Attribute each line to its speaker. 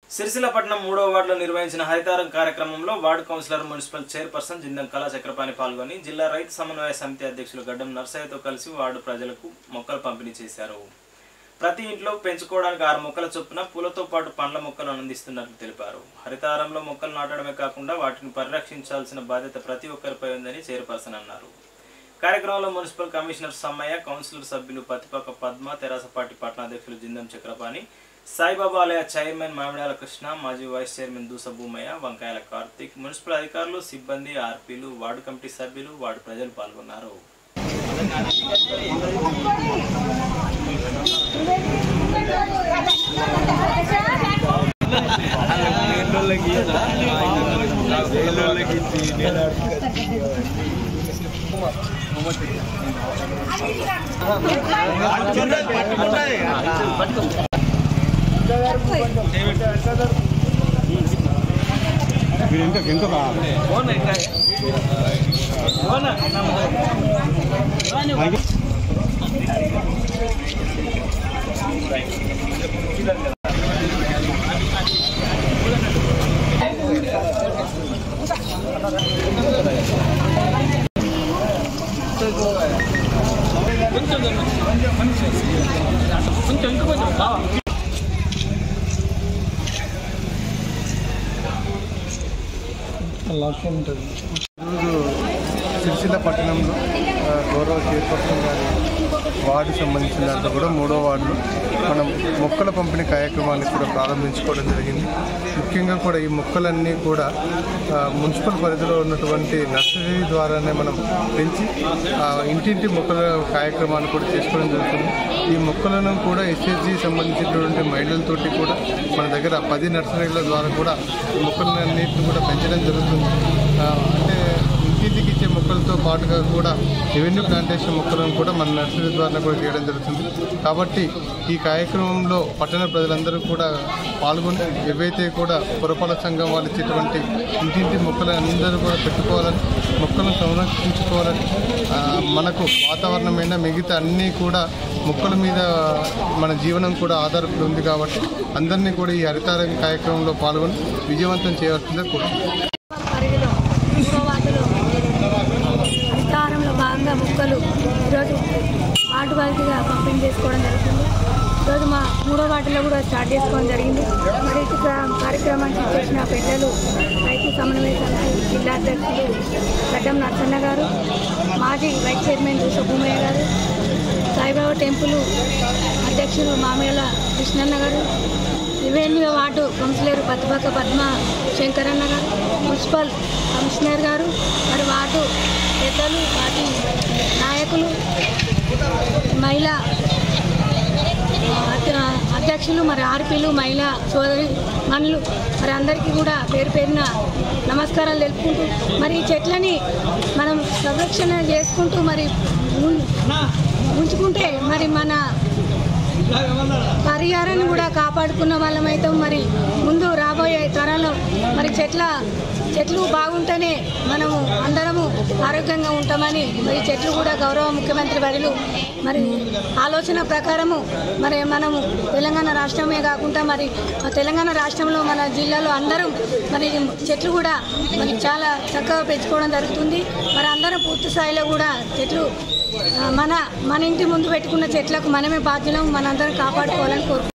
Speaker 1: సిరిసిల్లపట్నం మూడో వార్డులో నిర్వహించిన హరితారం కార్యక్రమంలో ward councillor municipal chairperson Jindam Kala Chakrapani పాల్గొని జిల్లా రైతు సమన్వయ సమితి అధ్యక్షులు గడ్డం నర్సయ్యతో కలిసి వార్డు ప్రజలకు మొక్కలు పంపిణీ చేశారు ప్రతి ఇంట్లో పెంచుకోవడానికి ఆరు మొక్కల చొప్పున పూలతో పాటు పండ్ల మొక్కలు అందిస్తున్నట్లు తెలిపారు హరితారంలో మొక్కలు నాటడమే కాకుండా వాటిని పరిరక్షించాల్సిన బాధ్యత ప్రతి ఒక్కరిపై ఉందని చైర్పర్సన్ అన్నారు కార్యక్రమంలో మున్సిపల్ కమిషనర్ సమ్మయ్య కౌన్సిలర్ సభ్యులు పతిపాక పద్మ తెరాస పార్టీ పట్టణాధ్యక్షులు జిందం చక్రపాణి సాయిబాబా ఆలయ చైర్మన్ మామిడాల కృష్ణ మాజీ వైస్ చైర్మన్ దూస భూమయ్య వంకాయల కార్తీక్ మున్సిపల్ అధికారులు సిబ్బంది ఆర్పీలు వార్డు కమిటీ సభ్యులు వార్డు ప్రజలు పాల్గొన్నారు
Speaker 2: ఈరోజు సిరిసిల్ల పట్టణంలో ఆ, గౌరవ చైర్పర్సన్ గారి వార్డు సంబంధించిన దాంట్లో కూడా మూడో వార్డులో మనం మొక్కల పంపిణీ కార్యక్రమాన్ని కూడా ప్రారంభించుకోవడం జరిగింది ముఖ్యంగా కూడా ఈ మొక్కలన్నీ కూడా ఆ, మున్సిపల్ పరిధిలో ఉన్నటువంటి నర్సరీ ద్వారానే మనం పెంచి ఆ, ఇంటింటి మొక్కల కార్యక్రమాన్ని కూడా చేసుకోవడం జరుగుతుంది ఈ మొక్కలను కూడా ఎస్ఎస్జి సంబంధించినటువంటి మహిళలతోటి కూడా మన దగ్గర పది నర్సరీల ద్వారా కూడా ఈ మొక్కలన్నింటిని కూడా పెంచడం జరుగుతుంది ఆ, అంటే ఇంటింటికి ఇచ్చే మొక్కలతో పాటుగా కూడా రెవెన్యూ ప్లాంటేషన్ మొక్కలను కూడా మన నర్సరీ ద్వారా కూడా చేయడం జరుగుతుంది కాబట్టి ఈ కార్యక్రమంలో పట్టణ ప్రజలందరూ కూడా పాల్గొని ఏవైతే కూడా పురపాలక సంఘం వాళ్ళు ఇచ్చేటువంటి ఇంటింటి మొక్కలు అందరూ కూడా పెట్టుకోవాలని మొక్కలను సంరక్షించుకోవాలని ఆ, మనకు వాతావరణమైన మిగతా అన్నీ కూడా మొక్కల మీద మన జీవనం కూడా ఆధారపడి ఉంది కాబట్టి అందరినీ కూడా ఈ హరితారం కార్యక్రమంలో పాల్గొని విజయవంతం చేయవలసిందే కోరుతున్నాను
Speaker 3: పరిధిలో మూడో వార్డులో హరితారంలో భాగంగా మొక్కలు ఈరోజు వార్డు వారిగా పంపిణీ చేసుకోవడం జరుగుతుంది ఈరోజు మా మూడో వార్డులో కూడా స్టార్ట్ చేసుకోవడం జరిగింది మరి ఇటు కా- కార్యక్రమానికి చేసిన పెద్దలు రైతు సమన్వయ సమితి జిల్లా అధ్యక్షులు గడ్డం నరసన్న గారు మాజీ వైస్ చైర్మన్ దూస భూమయ్య గారు సాయిబాబా టెంపుల్ అధ్యక్షులు మామయ్యల Krishnanna garu revenue ward councillor పద్మక పద్మ శంకరన్న గారు మున్సిపల్ కమిషనర్ గారు మరి వార్డు పెద్దలు వాటి నాయకులు మహిళా అధ్య- అధ్యక్షులు మరి ఆర్పీలు మహిళా సోదరి మనులు మరి అందరికీ కూడా పేరు పేరున నమస్కారాలు తెలుపుకుంటూ మరి ఈ చెట్లని మనం సంరక్షణ చేసుకుంటూ మరి ఉం- ఉంచుకుంటే మరి మన పరిహారాన్ని కూడా కాపాడుకున్న వాళ్ళమైతే మరి ముందు రాబోయే తరాల్లో మరి చెట్ల చెట్లు బాగుంటేనే మనము అందరము ఆరోగ్యంగా ఉంటామని మరి చెట్లు కూడా గౌరవ ముఖ్యమంత్రి వర్యులు మరి ఆలోచన ప్రకారము మరి మనము తెలంగాణ రాష్ట్రమే కాకుండా మరి ఆ తెలంగాణ రాష్ట్రంలో మన జిల్లాలో అందరం మరి చెట్లు కూడా మరి చాలా చక్కగా పెంచుకోవడం జరుగుతుంది మరి అందరం పూర్తి స్థాయిలో కూడా చెట్లు ఆ, మన మన ఇంటి ముందు పెట్టుకున్న చెట్లకు మనమే బాధ్యులం మనందరం కాపాడుకోవాలని కోరుకుంటున్నాం